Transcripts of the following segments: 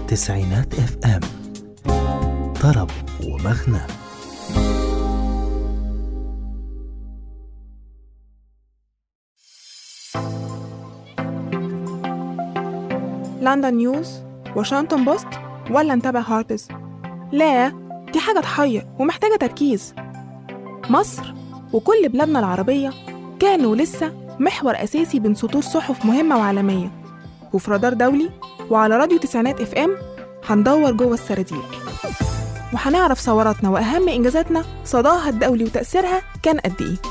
تسعينات اف ام طرب ومغنى لندن نيوز واشنطن بوست ولا نتابع هاربز لا دي حاجة تحير ومحتاجة تركيز مصر وكل بلادنا العربية كانوا لسه محور أساسي بين سطور صحف مهمة وعالمية وفي رادار دولي وعلى راديو تسعينات اف ام هندور جوه السراديب وهنعرف ثوراتنا وأهم إنجازاتنا صداها الدولي وتأثيرها كان قد إيه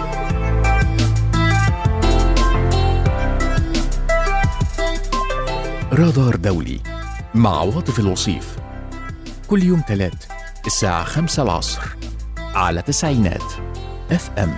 رادار دولي مع عواطف الوصيف كل يوم تلات الساعة خمسة العصر على تسعينات اف ام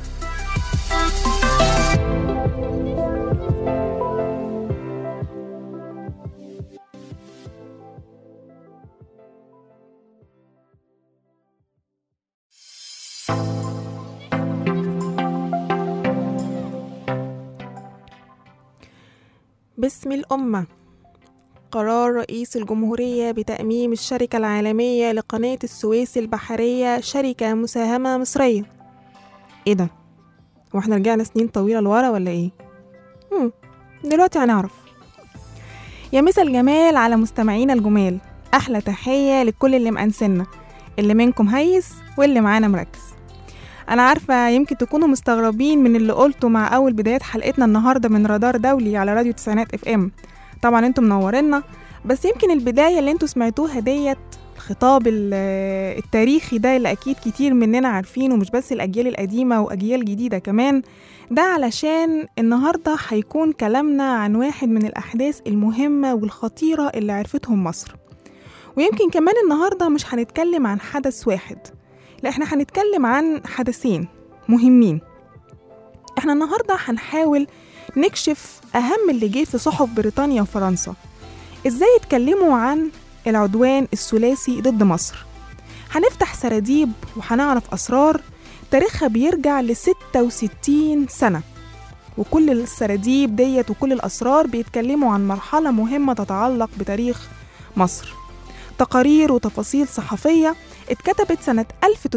باسم الأمة قرار رئيس الجمهورية بتأميم الشركة العالمية لقناة السويس البحرية شركة مساهمة مصرية ايه ده؟ هو احنا رجعنا سنين طويلة لورا ولا ايه؟ هم دلوقتي هنعرف يا مسا الجمال على مستمعينا الجمال أحلى تحية لكل اللي مأنسنا اللي منكم هيس واللي معانا مركز أنا عارفة يمكن تكونوا مستغربين من اللي قلته مع أول بدايات حلقتنا النهاردة من رادار دولي على راديو تسعينات اف ام طبعا انتوا منورينا بس يمكن البداية اللي انتوا سمعتوها ديت الخطاب ال- التاريخي ده اللي أكيد كتير مننا عارفينه مش بس الأجيال القديمة وأجيال جديدة كمان ده علشان النهاردة هيكون كلامنا عن واحد من الأحداث المهمة والخطيرة اللي عرفتهم مصر ويمكن كمان النهاردة مش هنتكلم عن حدث واحد لا احنا هنتكلم عن حدثين مهمين احنا النهاردة هنحاول نكشف أهم اللي جه في صحف بريطانيا وفرنسا ازاي اتكلموا عن العدوان الثلاثي ضد مصر هنفتح سراديب وهنعرف أسرار تاريخها بيرجع ل 66 سنة وكل السراديب ديت وكل الأسرار بيتكلموا عن مرحلة مهمة تتعلق بتاريخ مصر تقارير وتفاصيل صحفية اتكتبت سنة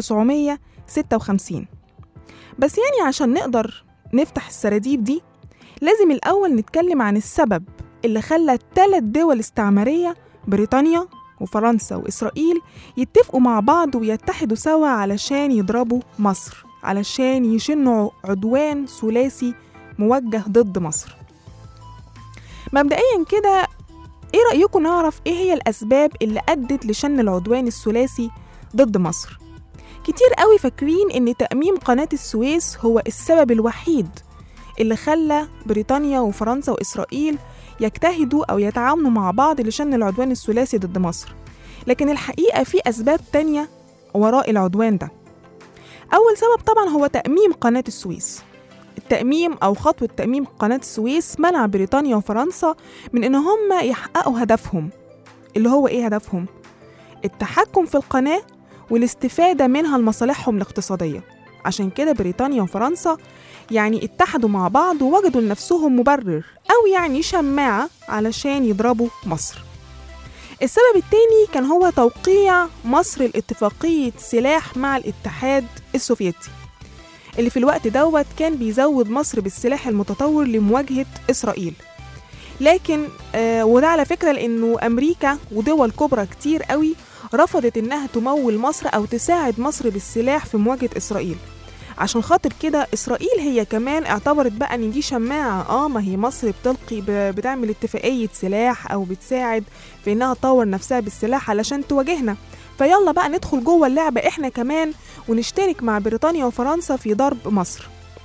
1956 بس يعني عشان نقدر نفتح السراديب دي لازم الأول نتكلم عن السبب اللي خلى الثلاث دول استعمارية بريطانيا وفرنسا وإسرائيل يتفقوا مع بعض ويتحدوا سوا علشان يضربوا مصر علشان يشنوا عدوان ثلاثي موجه ضد مصر مبدئيا كده ايه رأيكم نعرف ايه هي الأسباب اللي أدت لشن العدوان الثلاثي ضد مصر كتير قوي فاكرين ان تأميم قناة السويس هو السبب الوحيد اللي خلى بريطانيا وفرنسا وإسرائيل يجتهدوا أو يتعاونوا مع بعض لشن العدوان الثلاثي ضد مصر لكن الحقيقة في أسباب تانية وراء العدوان ده أول سبب طبعا هو تأميم قناة السويس التأميم أو خطوة تأميم قناة السويس منع بريطانيا وفرنسا من إن هم يحققوا هدفهم اللي هو إيه هدفهم؟ التحكم في القناة والاستفادة منها لمصالحهم الاقتصادية عشان كده بريطانيا وفرنسا يعني اتحدوا مع بعض ووجدوا لنفسهم مبرر أو يعني شماعة علشان يضربوا مصر السبب التاني كان هو توقيع مصر الاتفاقية سلاح مع الاتحاد السوفيتي اللي في الوقت دوت كان بيزود مصر بالسلاح المتطور لمواجهة إسرائيل لكن آه وده على فكرة لأنه أمريكا ودول كبرى كتير قوي رفضت إنها تمول مصر أو تساعد مصر بالسلاح في مواجهة إسرائيل عشان خاطر كده إسرائيل هي كمان اعتبرت بقى إن دي شماعة آه ما هي مصر بتلقي ب- بتعمل اتفاقية سلاح أو بتساعد في إنها تطور نفسها بالسلاح علشان تواجهنا فيلا بقى ندخل جوه اللعبة إحنا كمان ونشترك مع بريطانيا وفرنسا في ضرب مصر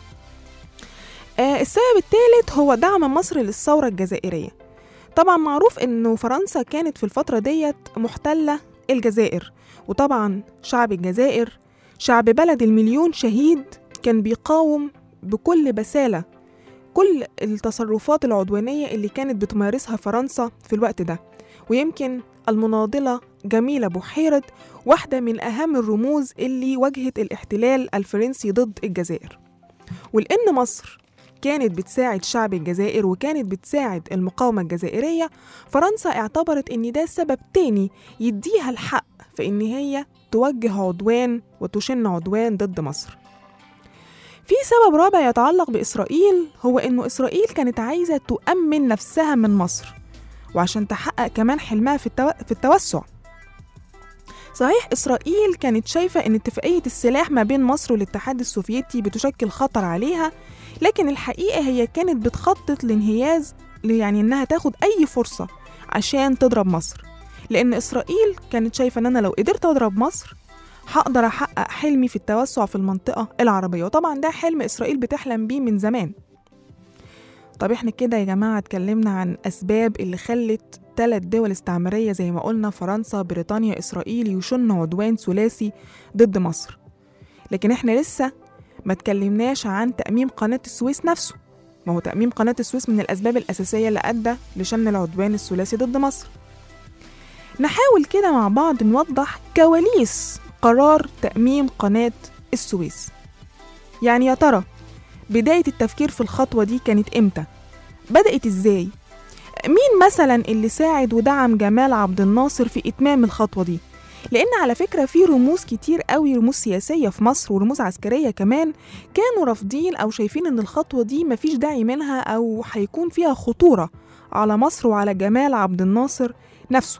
آه السبب الثالث هو دعم مصر للثورة الجزائرية طبعا معروف إنه فرنسا كانت في الفترة ديت محتلة الجزائر وطبعا شعب الجزائر شعب بلد المليون شهيد كان بيقاوم بكل بسالة كل التصرفات العدوانية اللي كانت بتمارسها فرنسا في الوقت ده ويمكن المناضلة جميلة بحيرة واحدة من أهم الرموز اللي واجهت الاحتلال الفرنسي ضد الجزائر ولأن مصر كانت بتساعد شعب الجزائر وكانت بتساعد المقاومة الجزائرية فرنسا اعتبرت إن ده سبب تاني يديها الحق في إن هي توجه عدوان وتشن عدوان ضد مصر في سبب رابع يتعلق بإسرائيل هو إنه إسرائيل كانت عايزة تؤمن نفسها من مصر وعشان تحقق كمان حلمها في, التو... في التوسع صحيح إسرائيل كانت شايفة إن اتفاقية السلاح ما بين مصر والاتحاد السوفيتي بتشكل خطر عليها لكن الحقيقة هي كانت بتخطط لانهياز يعني إنها تاخد أي فرصة عشان تضرب مصر لأن إسرائيل كانت شايفة إن أنا لو قدرت أضرب مصر هقدر أحقق حلمي في التوسع في المنطقة العربية وطبعا ده حلم إسرائيل بتحلم بيه من زمان طب احنا كده يا جماعة اتكلمنا عن أسباب اللي خلت ثلاث دول استعمارية زي ما قلنا فرنسا بريطانيا إسرائيل يشنوا عدوان ثلاثي ضد مصر لكن احنا لسه ما اتكلمناش عن تأميم قناة السويس نفسه ما هو تأميم قناة السويس من الأسباب الأساسية اللي أدى لشن العدوان الثلاثي ضد مصر نحاول كده مع بعض نوضح كواليس قرار تأميم قناة السويس يعني يا ترى بداية التفكير في الخطوة دي كانت إمتى؟ بدأت إزاي؟ مين مثلا اللي ساعد ودعم جمال عبد الناصر في إتمام الخطوة دي؟ لأن على فكرة في رموز كتير قوي رموز سياسية في مصر ورموز عسكرية كمان كانوا رافضين أو شايفين إن الخطوة دي مفيش داعي منها أو هيكون فيها خطورة على مصر وعلى جمال عبد الناصر نفسه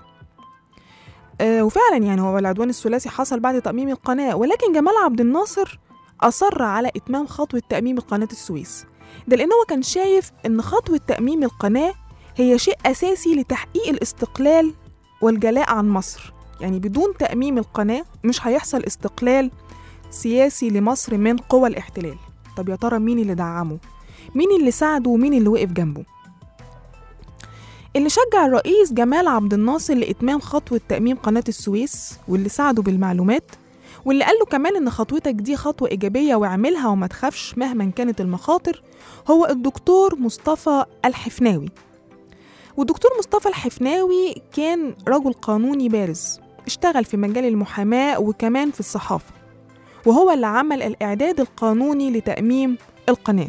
آه وفعلا يعني هو العدوان الثلاثي حصل بعد تأميم القناة ولكن جمال عبد الناصر أصر على إتمام خطوة تأميم قناة السويس ده لأن هو كان شايف إن خطوة تأميم القناة هي شيء أساسي لتحقيق الاستقلال والجلاء عن مصر يعني بدون تأميم القناة مش هيحصل استقلال سياسي لمصر من قوى الاحتلال طب يا ترى مين اللي دعمه؟ مين اللي ساعده ومين اللي وقف جنبه؟ اللي شجع الرئيس جمال عبد الناصر لإتمام خطوة تأميم قناة السويس واللي ساعده بالمعلومات واللي قال له كمان إن خطوتك دي خطوة إيجابية واعملها وما تخافش مهما كانت المخاطر هو الدكتور مصطفى الحفناوي والدكتور مصطفى الحفناوي كان رجل قانوني بارز اشتغل في مجال المحاماة وكمان في الصحافة وهو اللي عمل الإعداد القانوني لتأميم القناة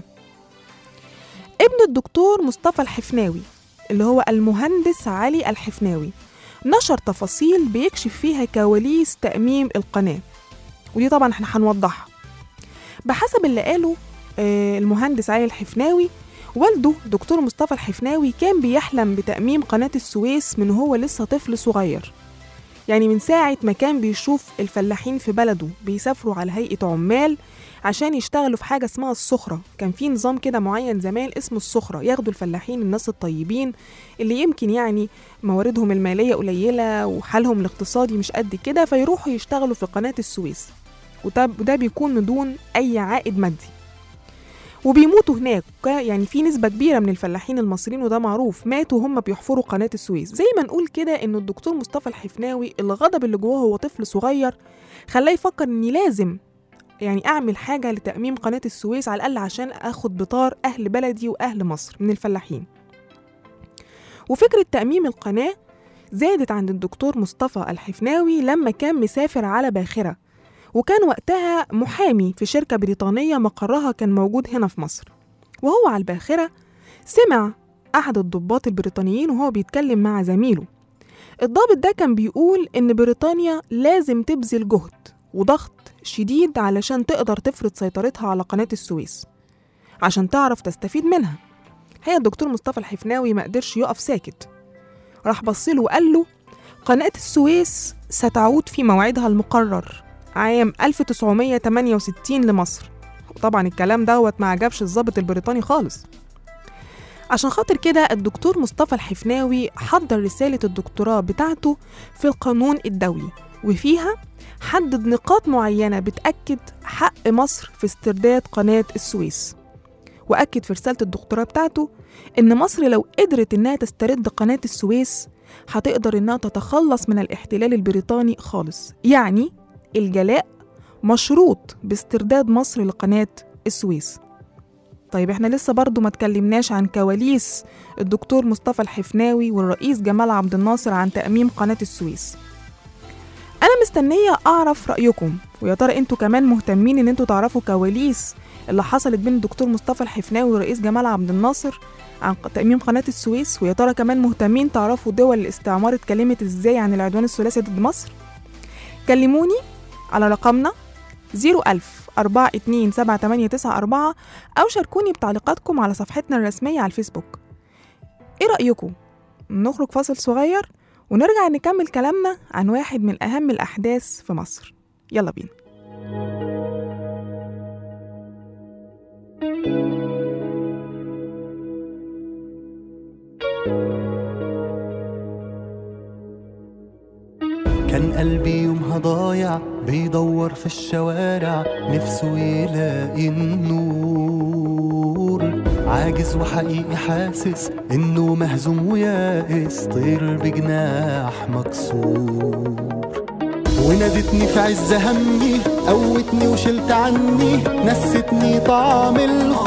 ابن الدكتور مصطفى الحفناوي اللي هو المهندس علي الحفناوي نشر تفاصيل بيكشف فيها كواليس تأميم القناة ودي طبعا احنا هنوضحها بحسب اللي قاله آه، المهندس علي الحفناوي والده دكتور مصطفى الحفناوي كان بيحلم بتأميم قناة السويس من هو لسه طفل صغير يعني من ساعة ما كان بيشوف الفلاحين في بلده بيسافروا على هيئة عمال عشان يشتغلوا في حاجة اسمها الصخرة كان في نظام كده معين زمان اسمه الصخرة ياخدوا الفلاحين الناس الطيبين اللي يمكن يعني مواردهم المالية قليلة وحالهم الاقتصادي مش قد كده فيروحوا يشتغلوا في قناة السويس وده وده بيكون من دون أي عائد مادي وبيموتوا هناك يعني في نسبة كبيرة من الفلاحين المصريين وده معروف ماتوا هم بيحفروا قناة السويس زي ما نقول كده إن الدكتور مصطفى الحفناوي الغضب اللي جواه هو طفل صغير خلاه يفكر إني لازم يعني أعمل حاجة لتأميم قناة السويس على الأقل عشان أخد بطار أهل بلدي وأهل مصر من الفلاحين وفكرة تأميم القناة زادت عند الدكتور مصطفى الحفناوي لما كان مسافر على باخرة وكان وقتها محامي في شركة بريطانية مقرها كان موجود هنا في مصر وهو على الباخرة سمع أحد الضباط البريطانيين وهو بيتكلم مع زميله الضابط ده كان بيقول إن بريطانيا لازم تبذل جهد وضغط شديد علشان تقدر تفرض سيطرتها على قناة السويس عشان تعرف تستفيد منها هي الدكتور مصطفى الحفناوي ما قدرش يقف ساكت راح بصله وقال له قناة السويس ستعود في موعدها المقرر عام 1968 لمصر وطبعا الكلام دوت ما عجبش الضابط البريطاني خالص عشان خاطر كده الدكتور مصطفى الحفناوي حضر رسالة الدكتوراه بتاعته في القانون الدولي وفيها حدد نقاط معينة بتأكد حق مصر في استرداد قناة السويس وأكد في رسالة الدكتوراه بتاعته إن مصر لو قدرت إنها تسترد قناة السويس هتقدر إنها تتخلص من الاحتلال البريطاني خالص يعني الجلاء مشروط باسترداد مصر لقناة السويس طيب احنا لسه برضو ما تكلمناش عن كواليس الدكتور مصطفى الحفناوي والرئيس جمال عبد الناصر عن تأميم قناة السويس أنا مستنية أعرف رأيكم ويا ترى انتوا كمان مهتمين إن انتوا تعرفوا كواليس اللي حصلت بين الدكتور مصطفى الحفناوي والرئيس جمال عبد الناصر عن ق- تأميم قناة السويس ويا ترى كمان مهتمين تعرفوا دول الاستعمار اتكلمت ازاي عن العدوان الثلاثي ضد مصر كلموني على رقمنا 01000 427 أو شاركوني بتعليقاتكم على صفحتنا الرسمية على الفيسبوك ايه رأيكم؟ نخرج فاصل صغير ونرجع نكمل كلامنا عن واحد من أهم الأحداث في مصر يلا بينا كان قلبي يومها ضايع بيدور في الشوارع نفسه يلاقي النور عاجز وحقيقي حاسس انه مهزوم ويائس طير بجناح مكسور ونادتني في عز همي قوتني وشلت عني نستني طعم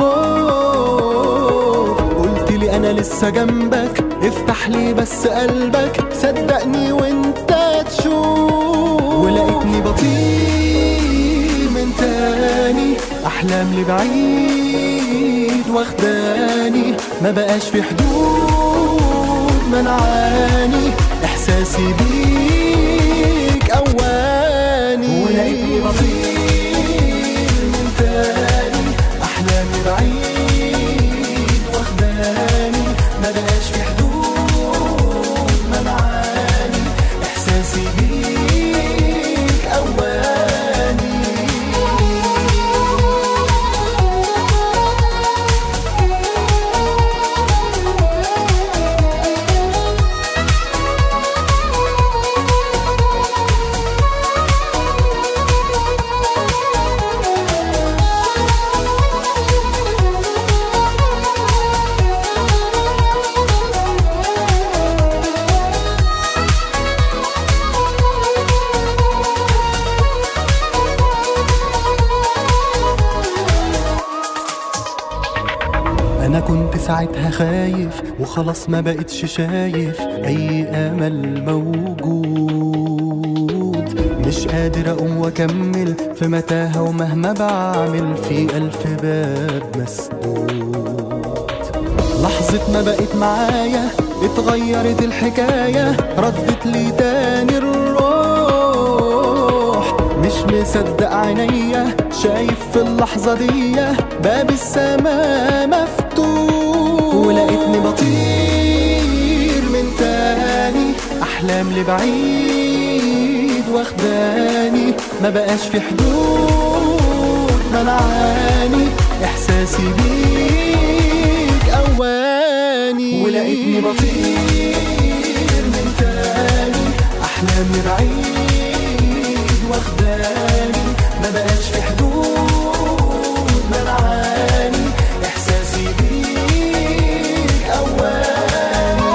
الخوف قلت لي انا لسه جنبك افتح لي بس قلبك صدقني وانت تشوف ولقيتني بطير من تاني احلام لبعيد واخداني ما بقاش في حدود منعاني احساسي بيك اواني ولقيتني بطير من تاني احلامي بعيد واخداني ما بقاش في حدود منعاني احساسي بيك اواني انا كنت ساعتها خايف وخلاص ما بقتش شايف اي امل موجود مش قادر اقوم واكمل في متاهه ومهما بعمل في الف باب مسدود لحظة ما بقت معايا اتغيرت الحكاية ردت لي تاني الروح مش مصدق عينيا شايف في اللحظة دي باب السماء مفتوح ولقيتني بطير من تاني أحلام لبعيد واخداني ما بقاش في حدود منعاني إحساسي بيك أواني ولقيتني بطير من تاني أحلامي بعيد واخداني ما بقاش في حدود منعاني إحساسي بيك أواني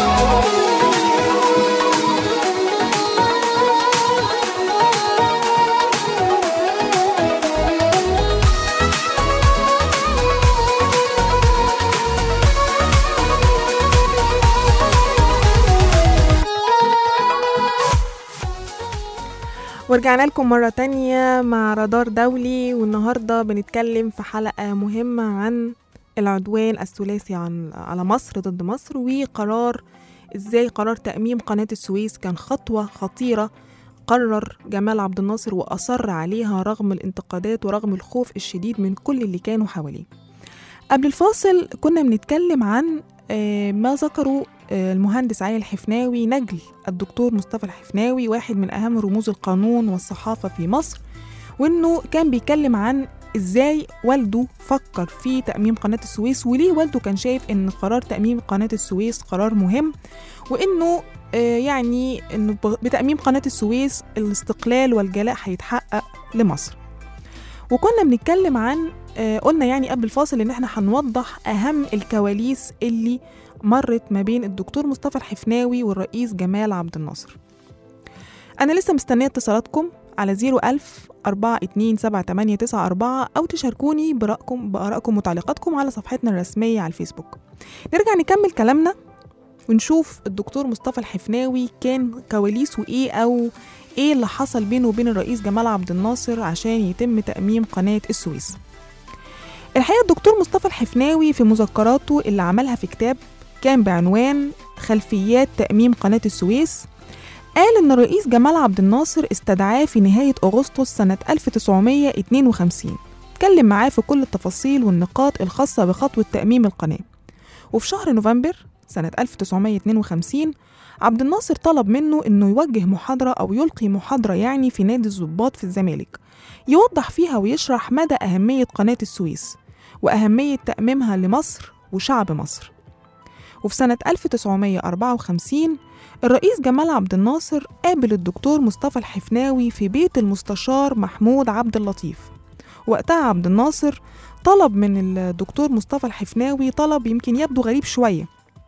ورجعنا لكم مرة تانية مع رادار دولي والنهاردة بنتكلم في حلقة مهمة عن العدوان الثلاثي عن على مصر ضد مصر وقرار ازاي قرار تأميم قناة السويس كان خطوة خطيرة قرر جمال عبد الناصر وأصر عليها رغم الانتقادات ورغم الخوف الشديد من كل اللي كانوا حواليه قبل الفاصل كنا بنتكلم عن آه، ما ذكره آه، المهندس علي الحفناوي نجل الدكتور مصطفى الحفناوي واحد من أهم رموز القانون والصحافة في مصر وإنه كان بيتكلم عن إزاي والده فكر في تأميم قناة السويس وليه والده كان شايف إن قرار تأميم قناة السويس قرار مهم وإنه آه، يعني إنه ب- بتأميم قناة السويس الاستقلال والجلاء هيتحقق لمصر وكنا بنتكلم عن آه، قلنا يعني قبل الفاصل ان احنا هنوضح اهم الكواليس اللي مرت ما بين الدكتور مصطفى الحفناوي والرئيس جمال عبد الناصر انا لسه مستنيه اتصالاتكم على 01000 427 أو تشاركوني برأيكم بآرائكم وتعليقاتكم على صفحتنا الرسمية على الفيسبوك نرجع نكمل كلامنا ونشوف الدكتور مصطفى الحفناوي كان كواليسه ايه او ايه اللي حصل بينه وبين الرئيس جمال عبد الناصر عشان يتم تأميم قناة السويس الحقيقة الدكتور مصطفى الحفناوي في مذكراته اللي عملها في كتاب كان بعنوان خلفيات تأميم قناة السويس قال إن الرئيس جمال عبد الناصر استدعاه في نهاية أغسطس سنة 1952 اتكلم معاه في كل التفاصيل والنقاط الخاصة بخطوة تأميم القناة وفي شهر نوفمبر سنة 1952 عبد الناصر طلب منه إنه يوجه محاضرة أو يلقي محاضرة يعني في نادي الضباط في الزمالك يوضح فيها ويشرح مدى أهمية قناة السويس وأهمية تأميمها لمصر وشعب مصر وفي سنة 1954 الرئيس جمال عبد الناصر قابل الدكتور مصطفى الحفناوي في بيت المستشار محمود عبد اللطيف وقتها عبد الناصر طلب من الدكتور مصطفى الحفناوي طلب يمكن يبدو غريب شوية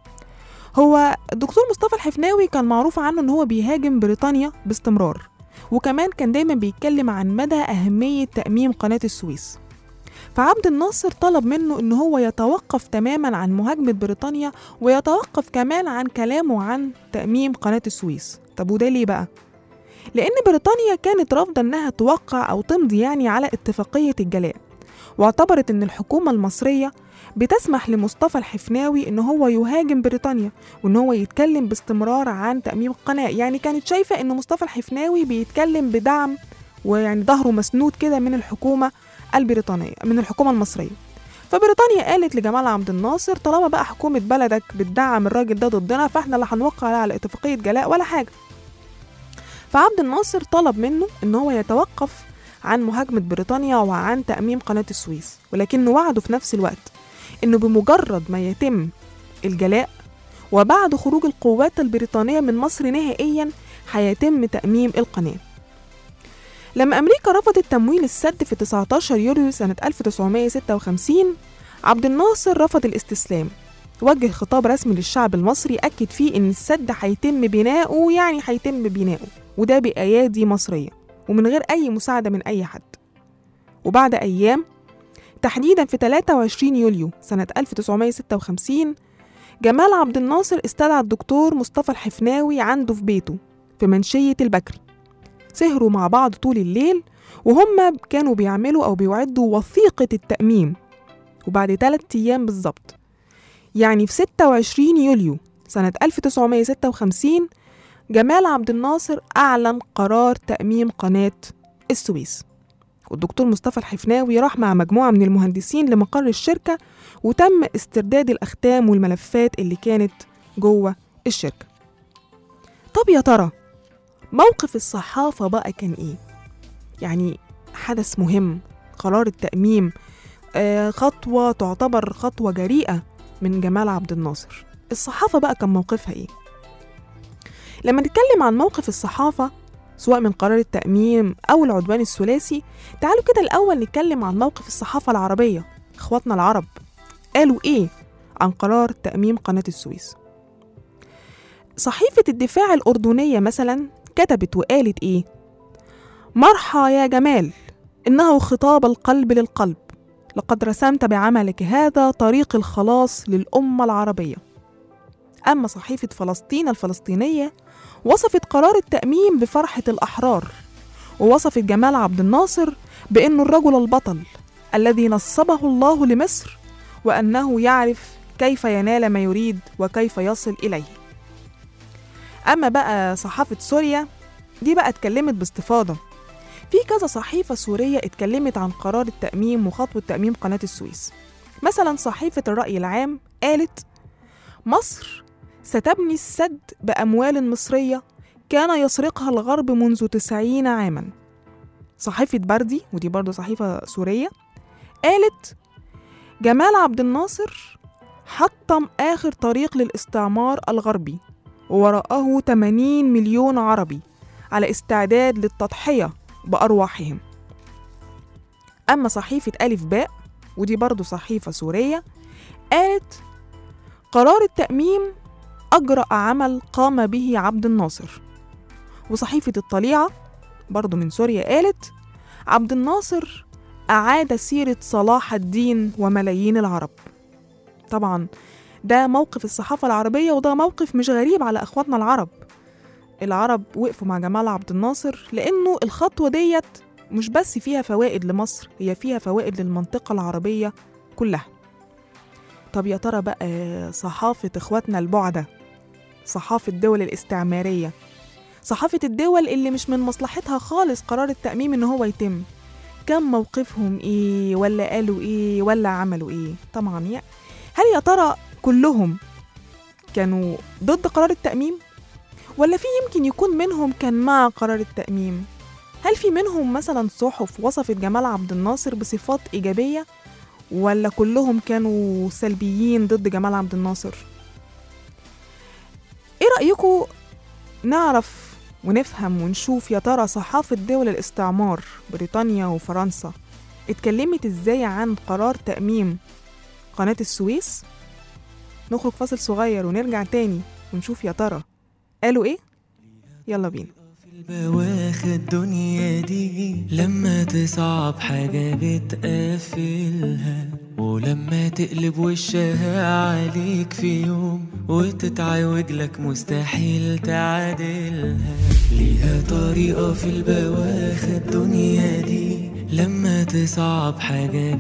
هو الدكتور مصطفى الحفناوي كان معروف عنه ان هو بيهاجم بريطانيا باستمرار وكمان كان دايما بيتكلم عن مدى أهمية تأميم قناة السويس فعبد الناصر طلب منه ان هو يتوقف تماما عن مهاجمة بريطانيا ويتوقف كمان عن كلامه عن تأميم قناة السويس طب وده ليه بقى؟ لأن بريطانيا كانت رافضة إنها توقع أو تمضي يعني على اتفاقية الجلاء واعتبرت إن الحكومة المصرية بتسمح لمصطفى الحفناوي إن هو يهاجم بريطانيا وإن هو يتكلم باستمرار عن تأميم القناة يعني كانت شايفة إن مصطفى الحفناوي بيتكلم بدعم ويعني ظهره مسنود كده من الحكومة البريطانية من الحكومة المصرية فبريطانيا قالت لجمال عبد الناصر طالما بقى حكومة بلدك بتدعم الراجل ده ضدنا فاحنا لا هنوقع على اتفاقية جلاء ولا حاجة فعبد الناصر طلب منه ان هو يتوقف عن مهاجمة بريطانيا وعن تأميم قناة السويس ولكنه وعده في نفس الوقت انه بمجرد ما يتم الجلاء وبعد خروج القوات البريطانية من مصر نهائيا هيتم تأميم القناة لما أمريكا رفضت تمويل السد في 19 يوليو سنة 1956 عبد الناصر رفض الاستسلام وجه خطاب رسمي للشعب المصري أكد فيه إن السد هيتم بناؤه يعني هيتم بناؤه وده بأيادي مصرية ومن غير أي مساعدة من أي حد وبعد أيام تحديدا في 23 يوليو سنة 1956 جمال عبد الناصر استدعى الدكتور مصطفى الحفناوي عنده في بيته في منشية البكري سهروا مع بعض طول الليل وهم كانوا بيعملوا أو بيعدوا وثيقة التأميم وبعد ثلاثة أيام بالظبط يعني في 26 يوليو سنة 1956 جمال عبد الناصر أعلن قرار تأميم قناة السويس والدكتور مصطفى الحفناوي راح مع مجموعة من المهندسين لمقر الشركة وتم استرداد الأختام والملفات اللي كانت جوه الشركة طب يا ترى موقف الصحافة بقى كان إيه؟ يعني حدث مهم قرار التأميم آه خطوة تعتبر خطوة جريئة من جمال عبد الناصر الصحافة بقى كان موقفها إيه؟ لما نتكلم عن موقف الصحافة سواء من قرار التأميم أو العدوان الثلاثي تعالوا كده الأول نتكلم عن موقف الصحافة العربية إخواتنا العرب قالوا إيه عن قرار تأميم قناة السويس صحيفة الدفاع الأردنية مثلا كتبت وقالت إيه مرحى يا جمال إنه خطاب القلب للقلب لقد رسمت بعملك هذا طريق الخلاص للأمة العربية أما صحيفة فلسطين الفلسطينية وصفت قرار التأميم بفرحة الأحرار ووصفت جمال عبد الناصر بأنه الرجل البطل الذي نصبه الله لمصر وأنه يعرف كيف ينال ما يريد وكيف يصل إليه أما بقى صحافة سوريا دي بقى اتكلمت باستفاضة في كذا صحيفة سورية اتكلمت عن قرار التأميم وخطوة تأميم قناة السويس مثلا صحيفة الرأي العام قالت مصر ستبني السد بأموال مصرية كان يسرقها الغرب منذ تسعين عاما صحيفة بردي ودي برضو صحيفة سورية قالت جمال عبد الناصر حطم آخر طريق للاستعمار الغربي ووراءه 80 مليون عربي على استعداد للتضحية بأرواحهم أما صحيفة ألف باء ودي برضو صحيفة سورية قالت قرار التأميم أجرأ عمل قام به عبد الناصر وصحيفة الطليعة برضو من سوريا قالت عبد الناصر أعاد سيرة صلاح الدين وملايين العرب طبعا ده موقف الصحافة العربية وده موقف مش غريب على أخواتنا العرب العرب وقفوا مع جمال عبد الناصر لأنه الخطوة ديت مش بس فيها فوائد لمصر هي فيها فوائد للمنطقة العربية كلها طب يا ترى بقى صحافة إخواتنا البعدة صحافة الدول الاستعمارية صحافة الدول اللي مش من مصلحتها خالص قرار التأميم إن هو يتم كان موقفهم إيه ولا قالوا إيه ولا عملوا إيه طبعا يعني هل يا ترى كلهم كانوا ضد قرار التأميم ولا في يمكن يكون منهم كان مع قرار التأميم هل في منهم مثلا صحف وصفت جمال عبد الناصر بصفات إيجابية ولا كلهم كانوا سلبيين ضد جمال عبد الناصر ايه رأيكم نعرف ونفهم ونشوف يا ترى صحافة دول الاستعمار بريطانيا وفرنسا اتكلمت ازاي عن قرار تأميم قناة السويس نخرج فاصل صغير ونرجع تاني ونشوف يا ترى قالوا ايه يلا بينا بواخد الدنيا دي لما تصعب حاجة بتقفلها ولما تقلب وشها عليك في يوم وتتعوج لك مستحيل تعادلها ليها طريقة في البواخد الدنيا دي لما تصعب حاجة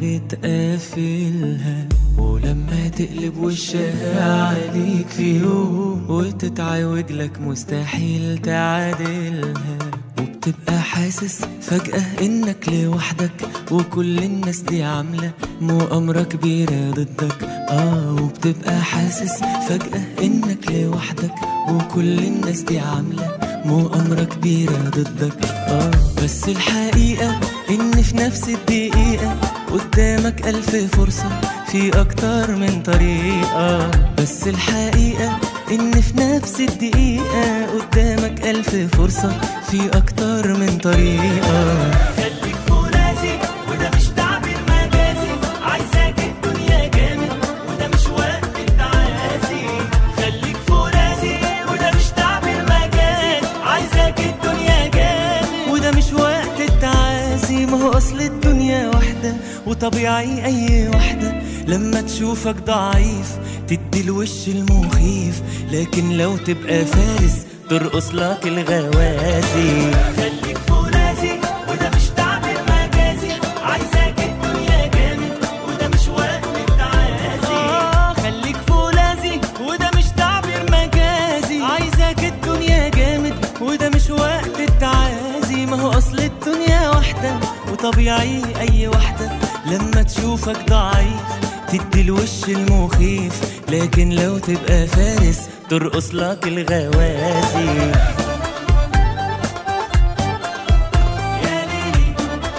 بتقفلها ولما تقلب وشها عليك في يوم وتتعوج لك مستحيل تعادلها وبتبقى حاسس فجأة إنك لوحدك وكل الناس دي عاملة مؤامرة كبيرة ضدك آه وبتبقى حاسس فجأة إنك لوحدك وكل الناس دي عاملة مؤامرة كبيرة ضدك آه بس الحقيقة إن في نفس الدقيقة قدامك ألف فرصة في أكتر من طريقة بس الحقيقة إن في نفس الدقيقة قدامك ألف فرصة في أكتر من طريقة خليك فرازي وده مش تعبير مجازي عايزاك الدنيا جامد وده مش وقت التعازي خليك فرازي وده مش تعبير مجازي عايزاك الدنيا جامد وده مش وقت التعازي ما هو أصل الدنيا واحدة وطبيعي أي واحدة لما تشوفك ضعيف تدي الوش المخيف لكن لو تبقى فارس ترقص لك الغوازي خليك فرازي وده مش تعبير مجازي عايزاك الدنيا جامد وده مش وقت التعازي آه خليك فولاذي وده مش تعبير مجازي عايزاك الدنيا جامد وده مش وقت التعازي ما هو اصل الدنيا واحدة وطبيعي اي واحدة لما تشوفك ضعيف تدي الوش المخيف لكن لو تبقى فارس ترقص لك الغوازي يا ليلي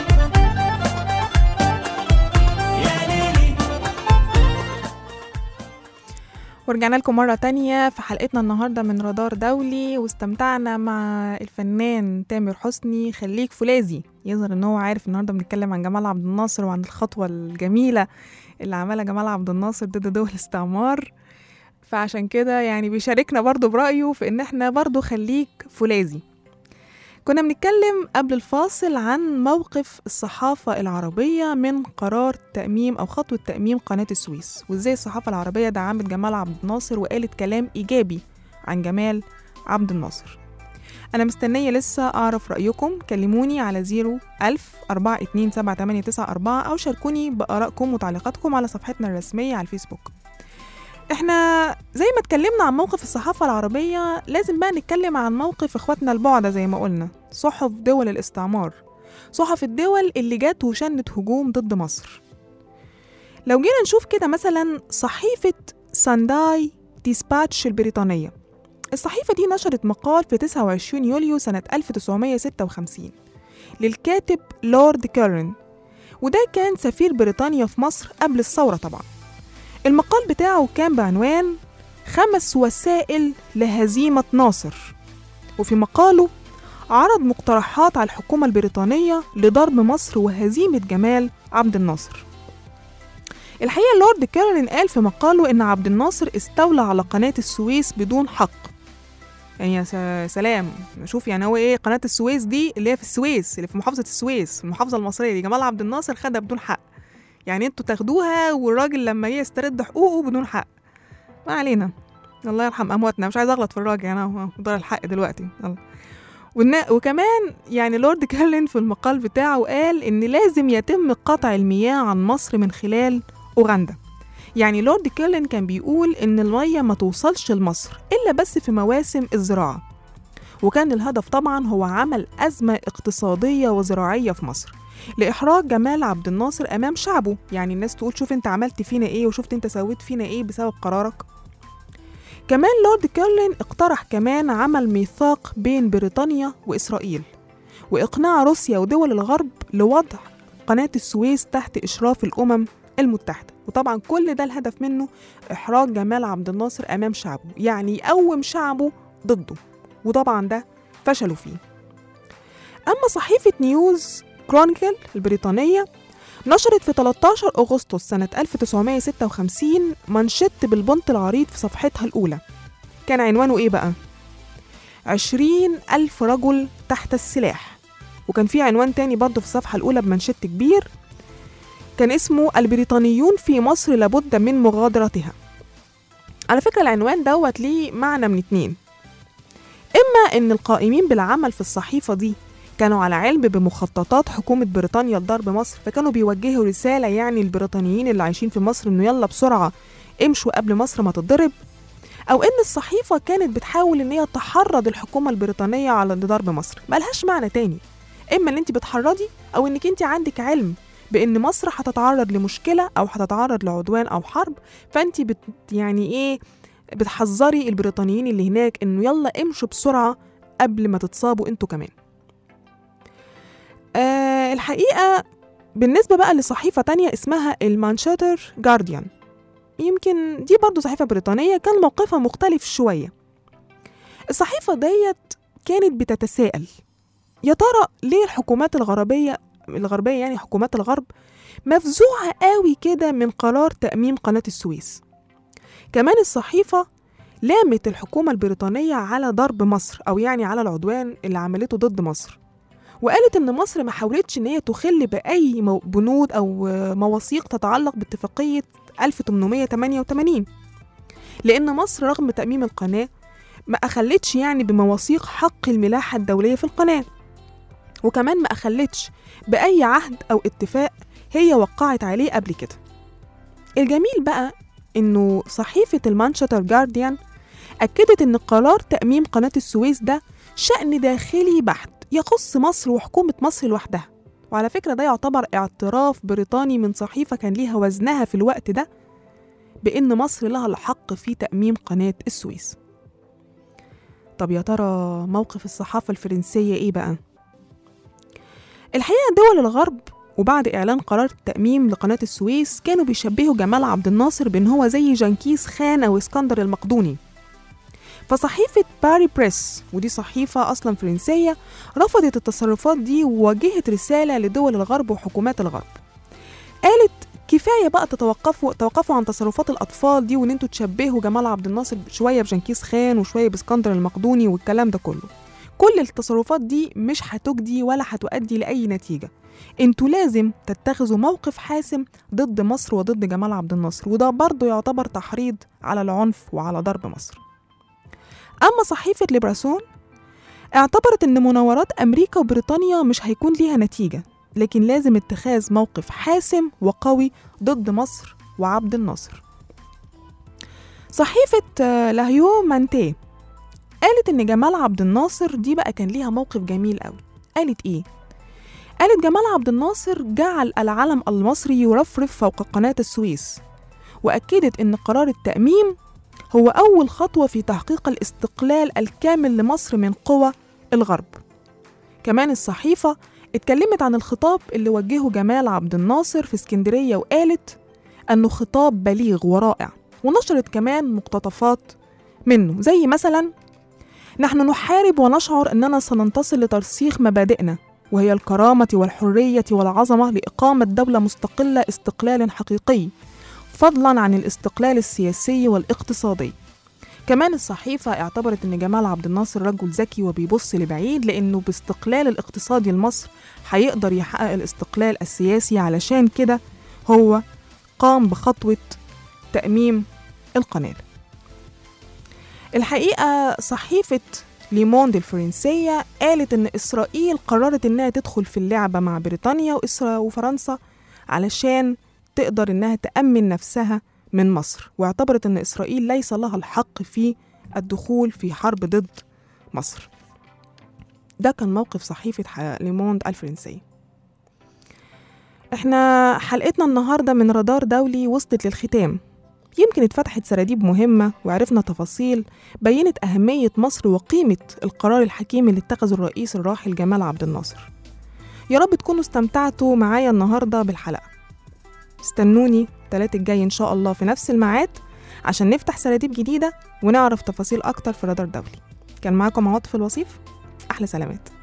يا ليلي ورجعنا لكم مرة تانية في حلقتنا النهاردة من رادار دولي واستمتعنا مع الفنان تامر حسني خليك فولاذي يظهر ان هو عارف النهاردة بنتكلم عن جمال عبد الناصر وعن الخطوة الجميلة اللي عملها جمال عبد الناصر ضد دول الاستعمار فعشان كده يعني بيشاركنا برضو برأيه في ان احنا برضو خليك فولاذي كنا بنتكلم قبل الفاصل عن موقف الصحافة العربية من قرار تأميم أو خطوة تأميم قناة السويس وإزاي الصحافة العربية دعمت جمال عبد الناصر وقالت كلام إيجابي عن جمال عبد الناصر أنا مستنية لسه أعرف رأيكم كلموني على 01000 427 أو شاركوني بآرائكم وتعليقاتكم على صفحتنا الرسمية على الفيسبوك احنا زي ما اتكلمنا عن موقف الصحافة العربية لازم بقى نتكلم عن موقف اخواتنا البعدة زي ما قلنا صحف دول الاستعمار صحف الدول اللي جت وشنت هجوم ضد مصر لو جينا نشوف كده مثلا صحيفة سانداي ديسباتش البريطانية الصحيفة دي نشرت مقال في 29 يوليو سنة 1956 للكاتب لورد كيرن وده كان سفير بريطانيا في مصر قبل الثورة طبعا المقال بتاعه كان بعنوان خمس وسائل لهزيمة ناصر وفي مقاله عرض مقترحات على الحكومة البريطانية لضرب مصر وهزيمة جمال عبد الناصر الحقيقة لورد كيرلين قال في مقاله إن عبد الناصر استولى على قناة السويس بدون حق يعني يا س- سلام شوف يعني هو ايه قناة السويس دي اللي هي في السويس اللي في محافظة السويس المحافظة المصرية دي جمال عبد الناصر خدها بدون حق يعني انتوا تاخدوها والراجل لما جه يسترد حقوقه بدون حق ما علينا الله يرحم امواتنا مش عايز اغلط في الراجل يعني انا دار الحق دلوقتي يلا والنا- وكمان يعني لورد كارلين في المقال بتاعه قال ان لازم يتم قطع المياه عن مصر من خلال أوغندا يعني لورد كيرلين كان بيقول إن المية ما توصلش لمصر إلا بس في مواسم الزراعة وكان الهدف طبعا هو عمل أزمة اقتصادية وزراعية في مصر لإحراج جمال عبد الناصر أمام شعبه يعني الناس تقول شوف أنت عملت فينا إيه وشفت أنت سويت فينا إيه بسبب قرارك كمان لورد كيرلين اقترح كمان عمل ميثاق بين بريطانيا وإسرائيل وإقناع روسيا ودول الغرب لوضع قناة السويس تحت إشراف الأمم المتحدة وطبعا كل ده الهدف منه إحراج جمال عبد الناصر أمام شعبه يعني يقوم شعبه ضده وطبعا ده فشلوا فيه أما صحيفة نيوز كرونيكل البريطانية نشرت في 13 أغسطس سنة 1956 منشط بالبنط العريض في صفحتها الأولى كان عنوانه إيه بقى؟ عشرين ألف رجل تحت السلاح وكان في عنوان تاني برضه في الصفحة الأولى بمنشط كبير كان اسمه البريطانيون في مصر لابد من مغادرتها على فكرة العنوان دوت ليه معنى من اتنين إما إن القائمين بالعمل في الصحيفة دي كانوا على علم بمخططات حكومة بريطانيا لضرب مصر فكانوا بيوجهوا رسالة يعني البريطانيين اللي عايشين في مصر إنه يلا بسرعة امشوا قبل مصر ما تتضرب أو إن الصحيفة كانت بتحاول إن هي تحرض الحكومة البريطانية على ضرب مصر ملهاش معنى تاني إما إن أنت بتحرضي أو إنك أنت عندك علم بإن مصر هتتعرض لمشكلة أو هتتعرض لعدوان أو حرب فأنت بت يعني إيه بتحذري البريطانيين اللي هناك إنه يلا امشوا بسرعة قبل ما تتصابوا انتوا كمان آه الحقيقة بالنسبة بقى لصحيفة تانية اسمها المانشستر جارديان يمكن دي برضو صحيفة بريطانية كان موقفها مختلف شوية الصحيفة ديت كانت بتتساءل يا ترى ليه الحكومات الغربية الغربية يعني حكومات الغرب مفزوعة قوي كده من قرار تأميم قناة السويس كمان الصحيفة لامت الحكومة البريطانية على ضرب مصر أو يعني على العدوان اللي عملته ضد مصر وقالت إن مصر ما حاولتش إن هي تخل بأي مو- بنود أو آه، مواثيق تتعلق باتفاقية 1888 لأن مصر رغم تأميم القناة ما أخلتش يعني بمواثيق حق الملاحة الدولية في القناة وكمان ما أخلتش بأي عهد أو اتفاق هي وقعت عليه قبل كده الجميل بقى إنه صحيفة المانشستر جارديان أكدت إن قرار تأميم قناة السويس ده شأن داخلي بحت يخص مصر وحكومة مصر لوحدها وعلى فكرة ده يعتبر اعتراف بريطاني من صحيفة كان ليها وزنها في الوقت ده بإن مصر لها الحق في تأميم قناة السويس طب يا ترى موقف الصحافة الفرنسية إيه بقى؟ الحقيقة دول الغرب وبعد إعلان قرار التأميم لقناة السويس كانوا بيشبهوا جمال عبد الناصر بأن هو زي جنكيز خان أو اسكندر المقدوني فصحيفة باري بريس ودي صحيفة أصلا فرنسية رفضت التصرفات دي ووجهت رسالة لدول الغرب وحكومات الغرب قالت كفاية بقى تتوقفوا توقفوا عن تصرفات الأطفال دي وإن انتوا تشبهوا جمال عبد الناصر شوية بجنكيز خان وشوية باسكندر المقدوني والكلام ده كله كل التصرفات دي مش هتجدي ولا هتؤدي لأي نتيجة انتوا لازم تتخذوا موقف حاسم ضد مصر وضد جمال عبد الناصر وده برضه يعتبر تحريض على العنف وعلى ضرب مصر أما صحيفة ليبراسون اعتبرت إن مناورات أمريكا وبريطانيا مش هيكون ليها نتيجة لكن لازم اتخاذ موقف حاسم وقوي ضد مصر وعبد الناصر صحيفة آه، لاهيو مانتيه قالت إن جمال عبد الناصر دي بقى كان ليها موقف جميل قوي قالت إيه؟ قالت جمال عبد الناصر جعل العلم المصري يرفرف فوق قناة السويس وأكدت إن قرار التأميم هو أول خطوة في تحقيق الاستقلال الكامل لمصر من قوى الغرب كمان الصحيفة اتكلمت عن الخطاب اللي وجهه جمال عبد الناصر في اسكندرية وقالت أنه خطاب بليغ ورائع ونشرت كمان مقتطفات منه زي مثلا نحن نحارب ونشعر أننا سننتصر لترسيخ مبادئنا وهي الكرامة والحرية والعظمة لإقامة دولة مستقلة استقلال حقيقي فضلا عن الاستقلال السياسي والاقتصادي كمان الصحيفة اعتبرت أن جمال عبد الناصر رجل ذكي وبيبص لبعيد لأنه باستقلال الاقتصادي لمصر هيقدر يحقق الاستقلال السياسي علشان كده هو قام بخطوة تأميم القناة الحقيقة صحيفة ليموند الفرنسية قالت إن إسرائيل قررت إنها تدخل في اللعبة مع بريطانيا وإسرا وفرنسا علشان تقدر إنها تأمن نفسها من مصر واعتبرت أن إسرائيل ليس لها الحق في الدخول في حرب ضد مصر ده كان موقف صحيفة ح- ليموند الفرنسية احنا حلقتنا النهاردة من رادار دولي وصلت للختام يمكن اتفتحت سراديب مهمة وعرفنا تفاصيل بينت أهمية مصر وقيمة القرار الحكيم اللي اتخذه الرئيس الراحل جمال عبد الناصر يا رب تكونوا استمتعتوا معايا النهاردة بالحلقة استنوني التلات الجاي إن شاء الله في نفس الميعاد عشان نفتح سراديب جديدة ونعرف تفاصيل أكتر في رادار دولي كان معاكم عواطف الوصيف أحلى سلامات